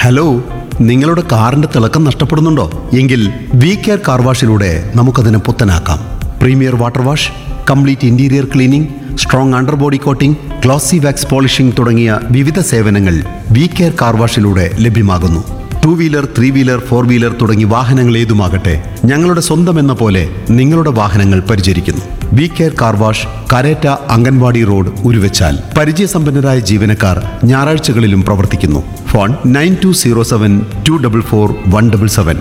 Hello നിങ്ങളുടെ കാറിന്റെ തിളക്കം നഷ്ടപ്പെടുന്നുണ്ടോ എങ്കിൽ വി കെയർ കാർ വാഷിലൂടെ നമുക്കതിനെ പുത്തനാക്കാം premier water wash complete interior cleaning strong under body coating glossy wax polishing തുടങ്ങിയ വിവിധ സേവനങ്ങൾ വി കെയർ കാർ വാഷിലൂടെ ലഭ്യമാകുന്നു two wheeler three wheeler four wheeler തുടങ്ങി വാഹനങ്ങൾ ഏതുമാകട്ടെ ഞങ്ങളുടെ സ്വന്തം എന്ന പോലെ നിങ്ങളുടെ വാഹനങ്ങൾ പരിചരിക്കുന്നു V care car wash Karetta anganwadi road Uruvachal പരിചയസമ്പന്നരായ ജീവനക്കാർ ഞായറാഴ്ചകളിലും പ്രവർത്തിക്കുന്നു phone nine two zero seven two double four one double seven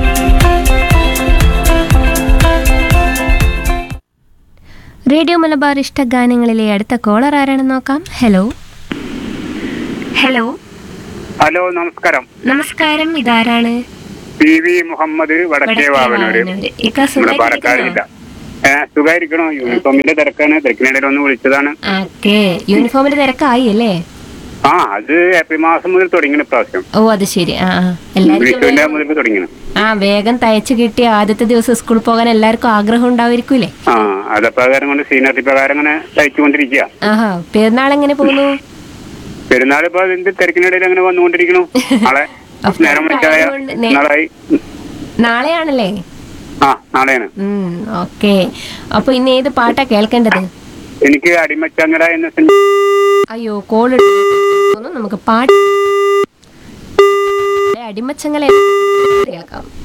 radio Malabar ഇഷ്ട ഗാനങ്ങളിലെ അടുത്ത കോളർ ആരാണെന്ന് നോക്കാം ഹലോ ഹലോ ഹലോ നമസ്കാരം നമസ്കാരം ഇതാരാണ് പി വി മുഹമ്മദ് വടക്കേ വാവനൂര് വാവനൂര്. ഇക്ക നമ്മുടെ സുഖായിട്ടിരിക്കുന്നോ? പാലക്കാടില്ല ഏഹ് സുഖായിരിക്കണോ യൂണിഫോമിന്റെ തിരക്കാണ് തിരക്കിനിടയിൽ ഒന്ന് വിളിച്ചതാണ് ഓക്കേ യൂണിഫോമിന്റെ തിരക്കായി അല്ലേ ആ അത് ഏപ്രിൽ മാസം മുതൽ തുടങ്ങിയ പ്രാവശ്യം ഓ അത് ശരി ആ ആ എല്ലാവർക്കും വിഷുവിന്റെ വേഗം- മുതൽ തുടങ്ങിയാണ് ആ വേഗം തയ്ച്ചു കിട്ടിയ ആദ്യത്തെ ദിവസം സ്കൂളിൽ പോകാൻ എല്ലാവർക്കും ആഗ്രഹം ഉണ്ടായിരിക്കൂലേ ആ അതപ്രകാരം കൊണ്ട് സീനിയറിറ്റി പ്രകാരം അങ്ങനെ തയ്ച്ചുകൊണ്ടിരിക്കുക ആഹാ പെരുന്നാൾ എങ്ങനെ പോകുന്നു പെരുന്നാൾ ഇപ്പൊ അതിന്റെ തിരക്കിനിടയിൽ അങ്ങനെ വന്നുകൊണ്ടിരിക്കണു നാളെ അപ്പൊ നേരം വിളിച്ചായ ആയതുകൊണ്ട് നേ- നാളായി നാളെയാണല്ലേ ആ നാളെയാണ് ഉം ഓക്കെ അപ്പൊ ഇന്ന് ഏത് പാട്ടാ കേൾക്കേണ്ടത് എനിക്ക് അടിമച്ചങ്ങര എന്ന സിനിമ അയ്യോ കോൾ നമുക്ക് പാട്ട് അടിമച്ചങ്ങളെ കേൾക്കാം